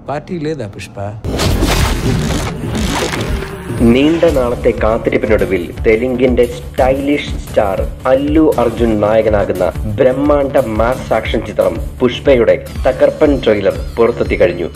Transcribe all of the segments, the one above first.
party లేదా పుష్ప നീണ്ട നാളത്തെ കാത്തിരിപ്പിനൊടുവിൽ തെലുങ്കിന്റെ സ്റ്റൈലിഷ് സ്റ്റാർ അല്ലു അർജുൻ നായകനാകുന്ന ബ്രഹ്മാണ്ഡ മാസ് ആക്ഷൻ ചിത്രം പുഷ്പയുടെ തകർപ്പൻ ട്രെയിലർ പുറത്തെത്തി കഴിഞ്ഞു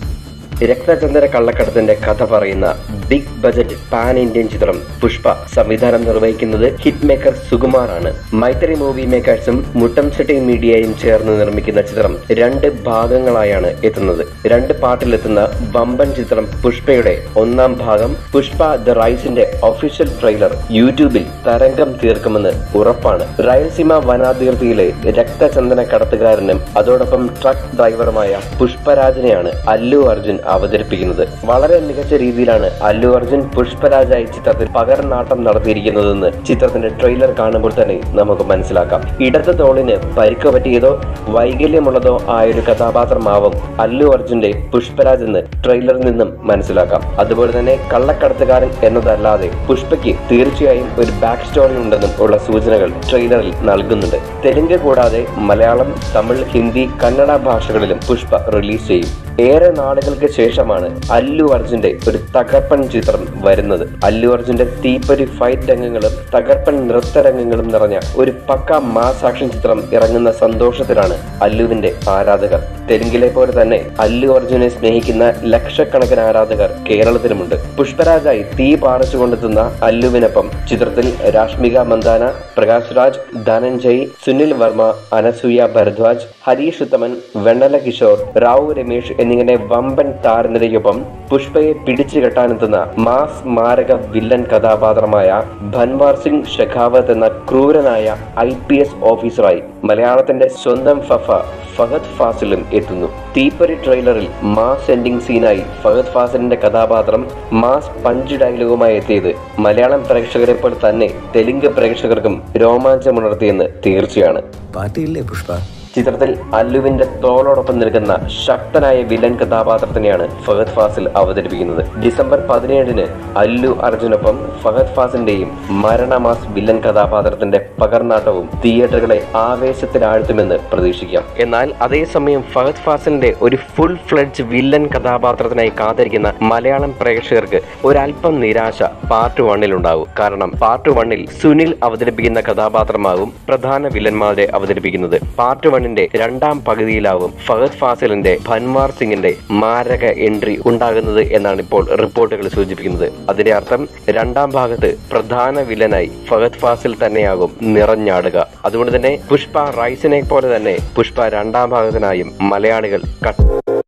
രക്തചന്ദ്ര കള്ളക്കടത്തിന്റെ കഥ പറയുന്ന ബിഗ് ബജറ്റ് പാൻ ഇന്ത്യൻ ചിത്രം പുഷ്പ സംവിധാനം നിർവഹിക്കുന്നത് ഹിറ്റ് മേക്കർ സുകുമാറാണ് മൈത്രി മൂവി മേക്കേഴ്സും മുട്ടം സിറ്റി മീഡിയയും ചേർന്ന് നിർമ്മിക്കുന്ന ചിത്രം രണ്ട് ഭാഗങ്ങളായാണ് എത്തുന്നത് രണ്ട് പാട്ടിലെത്തുന്ന വമ്പൻ ചിത്രം പുഷ്പയുടെ ഒന്നാം ഭാഗം പുഷ്പ ദ റൈസിന്റെ ഒഫീഷ്യൽ ട്രെയിലർ യൂട്യൂബിൽ തരംഗം തീർക്കുമെന്ന് ഉറപ്പാണ് റയൽസീമ വനാതിർത്തിയിലെ രക്തചന്ദന കടത്തുകാരനും അതോടൊപ്പം ട്രക്ക് ഡ്രൈവറുമായ പുഷ്പരാജിനെയാണ് അല്ലു അർജുൻ അവതരിപ്പിക്കുന്നത് വളരെ മികച്ച രീതിയിലാണ് അല്ലു അർജുൻ പുഷ്പരാജായി ചിത്രത്തിൽ പകർനാട്ടം നടത്തിയിരിക്കുന്നതെന്ന് ചിത്രത്തിന്റെ ട്രെയിലർ കാണുമ്പോൾ തന്നെ നമുക്ക് മനസ്സിലാക്കാം ഇടത് തോളിന് പരിക്ക് പറ്റിയതോ വൈകല്യമുള്ളതോ ആയൊരു കഥാപാത്രമാവും അല്ലു അർജുന്റെ പുഷ്പരാജ് എന്ന് ട്രെയിലറിൽ നിന്നും മനസ്സിലാക്കാം അതുപോലെ തന്നെ കള്ളക്കടത്തുകാരൻ എന്നതല്ലാതെ പുഷ്പയ്ക്ക് തീർച്ചയായും ഒരു ബാക്ക് സ്റ്റോറി ഉണ്ടെന്നും ഉള്ള സൂചനകൾ ട്രെയിലറിൽ നൽകുന്നുണ്ട് തെലുങ്ക് കൂടാതെ മലയാളം തമിഴ് ഹിന്ദി കന്നഡ ഭാഷകളിലും പുഷ്പ റിലീസ് ചെയ്യും ഏറെ നാളുകൾക്ക് ശേഷമാണ് അല്ലു അർജുന്റെ ഒരു തകർപ്പൻ ചിത്രം വരുന്നത് അല്ലു അർജുന്റെ തീപ്പൊരി ഫൈറ്റ് രംഗങ്ങളും തകർപ്പൻ നൃത്തരംഗങ്ങളും നിറഞ്ഞ ഒരു പക്ക മാസ് ആക്ഷൻ ചിത്രം ഇറങ്ങുന്ന സന്തോഷത്തിലാണ് അല്ലുവിന്റെ ആരാധകർ തെലുങ്കിലെ പോലെ തന്നെ അല്ലു അർജുനെ സ്നേഹിക്കുന്ന ലക്ഷക്കണക്കിന് ആരാധകർ കേരളത്തിലുമുണ്ട് പുഷ്പരാജായി തീ പാറിച്ചുകൊണ്ടെത്തുന്ന അല്ലുവിനൊപ്പം ചിത്രത്തിൽ രാഷ്മിക മന്ദാന പ്രകാശ് രാജ് ധനഞ്ജയ് സുനിൽ വർമ്മ അനസൂയ ഭരദ്വാജ് ഹരീഷ് ഉത്തമൻ വെണ്ണല കിഷോർ റാവു രമേഷ് എന്നിങ്ങനെ വമ്പൻ താരനിരയ്ക്കൊപ്പം പുഷ്പയെ പിടിച്ചു കെട്ടാനെത്തുന്ന മാസ് മാരക വില്ലൻ കഥാപാത്രമായ ഭൻവാർ സിംഗ് ഷെഖാവത്ത് എന്ന ക്രൂരനായ ഐ പി എസ് ഓഫീസറായി മലയാളത്തിന്റെ സ്വന്തം ഫഫ ഫഹദ് ഫാസിലും എത്തുന്നു തീപ്പൊരി ട്രെയിലറിൽ മാസ് എൻഡിംഗ് സീനായി ഫഹദ് ഫാസിലിന്റെ കഥാപാത്രം മാസ് പഞ്ച് ഡയലോഗുമായി എത്തിയത് മലയാളം പ്രേക്ഷകരെ പോലെ തന്നെ തെലുങ്ക് പ്രേക്ഷകർക്കും രോമാഞ്ചമുണർത്തിയെന്ന് തീർച്ചയാണ് പാർട്ടി ഇല്ലേ പുഷ്പ ചിത്രത്തിൽ അല്ലുവിന്റെ തോളോടൊപ്പം നിൽക്കുന്ന ശക്തനായ വില്ലൻ കഥാപാത്രത്തിനെയാണ് ഫഹദ് ഫാസിൽ അവതരിപ്പിക്കുന്നത് ഡിസംബർ പതിനേഴിന് അല്ലു അർജുനൊപ്പം ഫഹദ് ഫാസിന്റെയും മരണമാസ് വില്ലൻ കഥാപാത്രത്തിന്റെ പകർനാട്ടവും തിയേറ്ററുകളെ ആവേശത്തിലാഴ്ത്തുമെന്ന് പ്രതീക്ഷിക്കാം എന്നാൽ അതേസമയം ഫഹദ് ഫാസിലിന്റെ ഒരു ഫുൾ ഫ്ലഡ്ജ് വില്ലൻ കഥാപാത്രത്തിനായി കാത്തിരിക്കുന്ന മലയാളം പ്രേക്ഷകർക്ക് ഒരല്പം നിരാശ പാർട്ട് വണ്ണിലുണ്ടാവും കാരണം പാർട്ട് വണ്ണിൽ സുനിൽ അവതരിപ്പിക്കുന്ന കഥാപാത്രമാകും പ്രധാന വില്ലന്മാരെ അവതരിപ്പിക്കുന്നത് പാർട്ട് വണ്ണിന്റെ രണ്ടാം പകുതിയിലാവും ഫഹദ് ഫാസിലിന്റെ ഭൻവാർ സിംഗിന്റെ മാരക എൻട്രി ഉണ്ടാകുന്നത് എന്നാണ് ഇപ്പോൾ റിപ്പോർട്ടുകൾ സൂചിപ്പിക്കുന്നത് അതിന്റെ അർത്ഥം രണ്ടാം ഭാഗത്ത് പ്രധാന വില്ലനായി ഫഹദ് ഫാസിൽ തന്നെയാകും നിറഞ്ഞാടുക അതുകൊണ്ട് തന്നെ പുഷ്പ റൈസിനെ പോലെ തന്നെ പുഷ്പ രണ്ടാം ഭാഗത്തിനായും മലയാളികൾ കട്ട്